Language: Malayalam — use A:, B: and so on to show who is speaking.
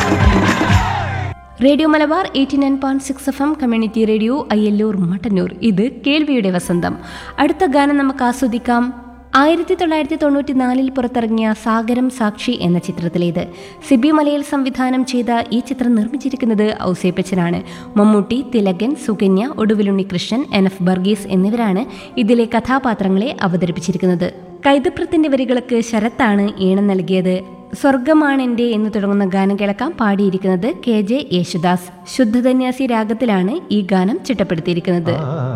A: radio Malabar eighty nine point six F M community radio Ayyalloor Mattannur ഇത് കേൾവിയുടെ വസന്തം അടുത്ത ഗാനം നമുക്ക് ആസ്വദിക്കാം ആയിരത്തി തൊള്ളായിരത്തി തൊണ്ണൂറ്റി നാലിൽ പുറത്തിറങ്ങിയ സാഗരം സാക്ഷി എന്ന ചിത്രത്തിലേത് സിബി മലയിൽ സംവിധാനം ചെയ്ത ഈ ചിത്രം നിർമ്മിച്ചിരിക്കുന്നത് ഔസേപ്പച്ചനാണ് മമ്മൂട്ടി തിലകൻ സുകന്യ ഒടുവിലുണ്ണികൃഷ്ണൻ എൻ എഫ് ബർഗീസ് എന്നിവരാണ് ഇതിലെ കഥാപാത്രങ്ങളെ അവതരിപ്പിച്ചിരിക്കുന്നത് കൈതപ്രത്തിന്റെ വരികൾക്ക് ശരത്താണ് ഈണം നൽകിയത് സ്വർഗമാണെന്റെ എന്ന് തുടങ്ങുന്ന ഗാനം കേൾക്കാം പാടിയിരിക്കുന്നത് കെ ജെ യേശുദാസ് ശുദ്ധധന്യാസി രാഗത്തിലാണ് ഈ ഗാനം ചിട്ടപ്പെടുത്തിയിരിക്കുന്നത്